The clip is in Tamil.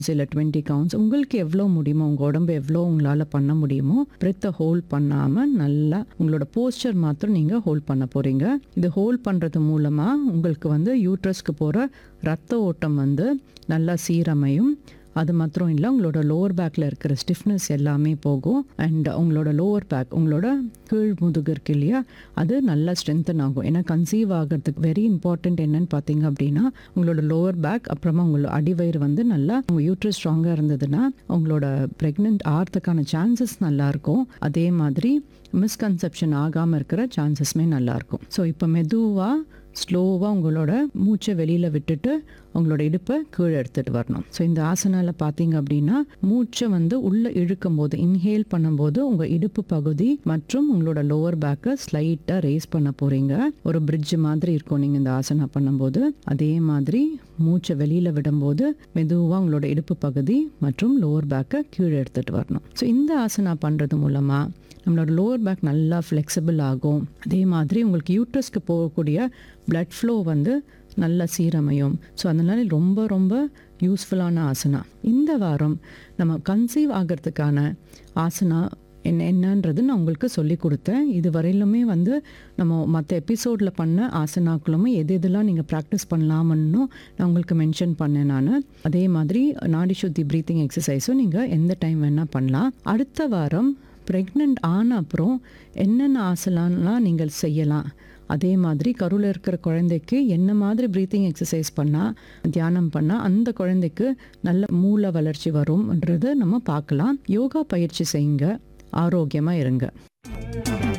சில டுவெண்ட்டி கவுண்ட்ஸ் உங்களுக்கு எவ்வளோ முடியுமோ உங்கள் உடம்பு எவ்வளோ உங்களால் பண்ண முடியுமோ பிரெத்தை ஹோல்ட் பண்ணாமல் நல்லா உங்களோட போஸ்டர் மாத்திரம் நீங்கள் ஹோல்ட் பண்ண போகிறீங்க இது ஹோல்ட் பண்ணுறது மூலமாக உங்களுக்கு வந்து யூட்ரஸ்க்கு போகிற ரத்த ஓட்டம் வந்து நல்லா சீரமையும் அது மாத்திரம் இல்லை உங்களோட லோவர் பேக்கில் இருக்கிற ஸ்டிஃப்னஸ் எல்லாமே போகும் அண்ட் உங்களோட லோவர் பேக் உங்களோட கீழ் முதுகு இருக்கு இல்லையா அது நல்லா ஸ்ட்ரென்தன் ஆகும் ஏன்னா கன்சீவ் ஆகிறதுக்கு வெரி இம்பார்ட்டண்ட் என்னன்னு பார்த்தீங்க அப்படின்னா உங்களோட லோவர் பேக் அப்புறமா உங்களோட அடிவயிறு வந்து நல்லா உங்கள் யூட்ரஸ் ஸ்ட்ராங்காக இருந்ததுன்னா உங்களோட ப்ரெக்னென்ட் ஆகிறதுக்கான சான்சஸ் நல்லாயிருக்கும் அதே மாதிரி மிஸ்கன்செப்ஷன் ஆகாமல் இருக்கிற சான்சஸ்மே நல்லாயிருக்கும் ஸோ இப்போ மெதுவாக ஸ்லோவாக உங்களோட மூச்சை வெளியில் விட்டுட்டு உங்களோட இடுப்பை கீழே எடுத்துகிட்டு வரணும் ஸோ இந்த ஆசனாவில் பார்த்தீங்க அப்படின்னா மூச்சை வந்து உள்ளே இழுக்கும் போது இன்ஹேல் பண்ணும்போது உங்கள் இடுப்பு பகுதி மற்றும் உங்களோட லோவர் பேக்கை ஸ்லைட்டாக ரேஸ் பண்ண போகிறீங்க ஒரு பிரிட்ஜ் மாதிரி இருக்கும் நீங்கள் இந்த ஆசனா பண்ணும்போது அதே மாதிரி மூச்சை வெளியில் விடும்போது மெதுவாக உங்களோட இடுப்பு பகுதி மற்றும் லோவர் பேக்கை கீழே எடுத்துகிட்டு வரணும் ஸோ இந்த ஆசனா பண்ணுறது மூலமாக நம்மளோட லோவர் பேக் நல்லா ஃப்ளெக்சிபிள் ஆகும் அதே மாதிரி உங்களுக்கு யூட்ரஸ்க்கு போகக்கூடிய பிளட் ஃப்ளோ வந்து நல்ல சீரமையும் ஸோ அதனால ரொம்ப ரொம்ப யூஸ்ஃபுல்லான ஆசனா இந்த வாரம் நம்ம கன்சீவ் ஆகிறதுக்கான ஆசனா என்ன என்னன்றது நான் உங்களுக்கு சொல்லி கொடுத்தேன் இது வரையிலுமே வந்து நம்ம மற்ற எபிசோடில் பண்ண ஆசனாக்களுமே எது எதெல்லாம் நீங்கள் ப்ராக்டிஸ் பண்ணலாமன்னும் நான் உங்களுக்கு மென்ஷன் பண்ணேன் நான் அதே மாதிரி நாடி சுத்தி ப்ரீத்திங் எக்ஸசைஸும் நீங்கள் எந்த டைம் வேணால் பண்ணலாம் அடுத்த வாரம் ப்ரெக்னென்ட் ஆன அப்புறம் என்னென்ன ஆசனாலாம் நீங்கள் செய்யலாம் அதே மாதிரி கருவில் இருக்கிற குழந்தைக்கு என்ன மாதிரி ப்ரீத்திங் எக்ஸசைஸ் பண்ணால் தியானம் பண்ணால் அந்த குழந்தைக்கு நல்ல மூளை வளர்ச்சி வரும்ன்றதை நம்ம பார்க்கலாம் யோகா பயிற்சி செய்யுங்க ஆரோக்கியமாக இருங்க